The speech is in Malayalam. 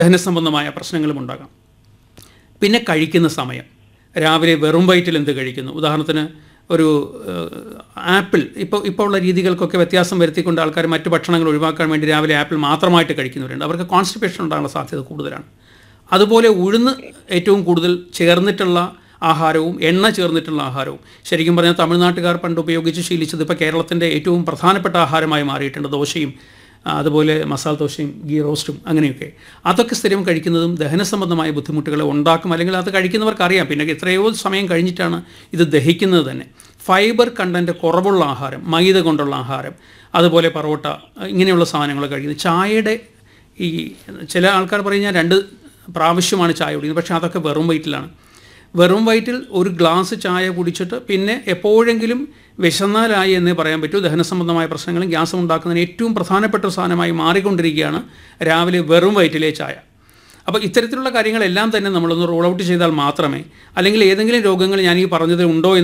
ദഹന സംബന്ധമായ പ്രശ്നങ്ങളും ഉണ്ടാകാം പിന്നെ കഴിക്കുന്ന സമയം രാവിലെ വെറും വയറ്റിൽ എന്ത് കഴിക്കുന്നു ഉദാഹരണത്തിന് ഒരു ഏഹ്, ആപ്പിൾ ഇപ്പോൾ ഇപ്പോൾ ഉള്ള രീതികൾക്കൊക്കെ വ്യത്യാസം വരുത്തിക്കൊണ്ട് ആൾക്കാർ മറ്റു ഭക്ഷണങ്ങൾ ഒഴിവാക്കാൻ വേണ്ടി രാവിലെ ആപ്പിൾ മാത്രമായിട്ട് കഴിക്കുന്നവരുണ്ട് അവർക്ക് കോൺസ്റ്റിപ്പേഷൻ ഉണ്ടാകാനുള്ള സാധ്യത കൂടുതലാണ് അതുപോലെ ഉഴുന്ന് ഏറ്റവും കൂടുതൽ ചേർന്നിട്ടുള്ള ആഹാരവും എണ്ണ ചേർന്നിട്ടുള്ള ആഹാരവും ശരിക്കും പറഞ്ഞാൽ തമിഴ്നാട്ടുകാർ പണ്ട് ഉപയോഗിച്ച് ശീലിച്ചത് ഇപ്പോൾ കേരളത്തിൻ്റെ ഏറ്റവും പ്രധാനപ്പെട്ട ആഹാരമായി മാറിയിട്ടുണ്ട് ദോശയും ആ, അതുപോലെ മസാല ദോശയും ഗീ റോസ്റ്റും അങ്ങനെയൊക്കെ അതൊക്കെ സ്ഥിരം കഴിക്കുന്നതും ദഹന സംബന്ധമായ ബുദ്ധിമുട്ടുകളെ ഉണ്ടാക്കും അല്ലെങ്കിൽ അത് കഴിക്കുന്നവർക്ക് അറിയാം പിന്നെ എത്രയോ സമയം കഴിഞ്ഞിട്ടാണ് ഇത് ദഹിക്കുന്നത് തന്നെ ഫൈബർ കണ്ടൻറ്റ് കുറവുള്ള ആഹാരം മൈദ കൊണ്ടുള്ള ആഹാരം അതുപോലെ പറോട്ട ഇങ്ങനെയുള്ള സാധനങ്ങൾ കഴിക്കുന്നത് ചായയുടെ ഈ ചില ആൾക്കാർ പറയും ഞാൻ രണ്ട് പ്രാവശ്യമാണ് ചായ കുടിക്കുന്നത് പക്ഷേ അതൊക്കെ വെറും വയറ്റിലാണ് വെറും വയറ്റിൽ ഒരു ഗ്ലാസ് ചായ കുടിച്ചിട്ട് പിന്നെ എപ്പോഴെങ്കിലും വിശന്നാലായി എന്നേ പറയാൻ പറ്റൂ ദഹന സംബന്ധമായ പ്രശ്നങ്ങളും ഗ്യാസും ഉണ്ടാക്കുന്നതിന് ഏറ്റവും പ്രധാനപ്പെട്ട ഒരു സാധനമായി മാറിക്കൊണ്ടിരിക്കുകയാണ് രാവിലെ വെറും വയറ്റിലെ ചായ അപ്പോൾ ഇത്തരത്തിലുള്ള കാര്യങ്ങളെല്ലാം തന്നെ നമ്മളൊന്ന് റോൾ ഔട്ട് ചെയ്താൽ മാത്രമേ അല്ലെങ്കിൽ ഏതെങ്കിലും രോഗങ്ങൾ ഞാൻ ഈ പറഞ്ഞതിൽ ഉണ്ടോ എന്ന്